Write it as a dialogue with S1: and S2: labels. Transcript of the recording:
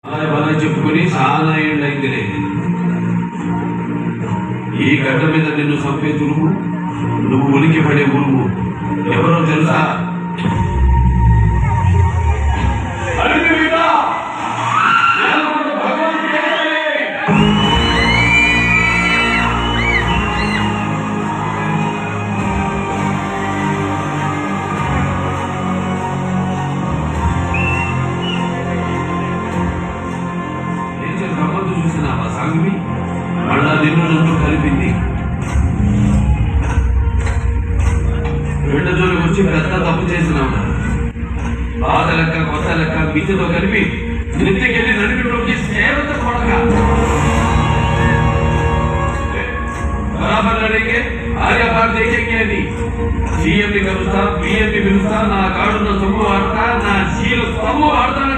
S1: అలా బలా చెప్పుకుని చాలా ఏళ్ళైందిలే ఈ గడ్డ మీద నిన్ను చంపే తురుము నువ్వు ఉనికి పడే ఉరుము ఎవరో తెలుసా అగ్నివీర! నేలకొండ భగవంతుడే! నేచర్ గమ్మత్తు చూసినావా సాంగ్వి మళ్ళా నిన్ను నన్ను కలిపింది రెండు జోలికి వచ్చి పెద్ద తప్పు చేసినావు బాధ లెక్క కొత్త లెక్క మితితో కలిపి నిత్యకెళ్ళి నడిపిలోకి సేవత కొడక బరాబర్ లడేంగే ఆర్య బార్ దేखेंगे అని సీఎంని కలుస్తా పిఎంని పిలుస్తా నా కాడున్న సొమ్ము వాడతా నా సీలు సొమ్ము వాడతా